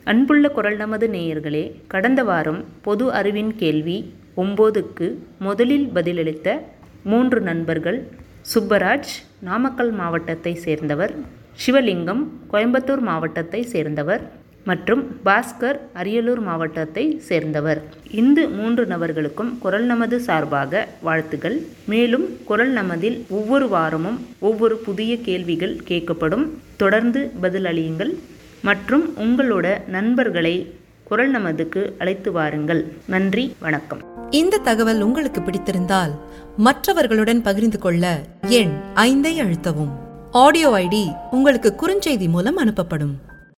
அன்புள்ள குரல் நமது நேயர்களே கடந்த வாரம் பொது அறிவின் கேள்வி ஒம்போதுக்கு முதலில் பதிலளித்த மூன்று நண்பர்கள் சுப்பராஜ் நாமக்கல் மாவட்டத்தை சேர்ந்தவர் சிவலிங்கம் கோயம்புத்தூர் மாவட்டத்தை சேர்ந்தவர் மற்றும் பாஸ்கர் அரியலூர் மாவட்டத்தை சேர்ந்தவர் இந்த மூன்று நபர்களுக்கும் குரல் நமது சார்பாக வாழ்த்துகள் மேலும் குரல் நமதில் ஒவ்வொரு வாரமும் ஒவ்வொரு புதிய கேள்விகள் கேட்கப்படும் தொடர்ந்து பதில் அளியுங்கள் மற்றும் உங்களோட நண்பர்களை குரல் நமதுக்கு அழைத்து வாருங்கள் நன்றி வணக்கம் இந்த தகவல் உங்களுக்கு பிடித்திருந்தால் மற்றவர்களுடன் பகிர்ந்து கொள்ள எண் ஐந்தை அழுத்தவும் ஆடியோ ஐடி உங்களுக்கு குறுஞ்செய்தி மூலம் அனுப்பப்படும்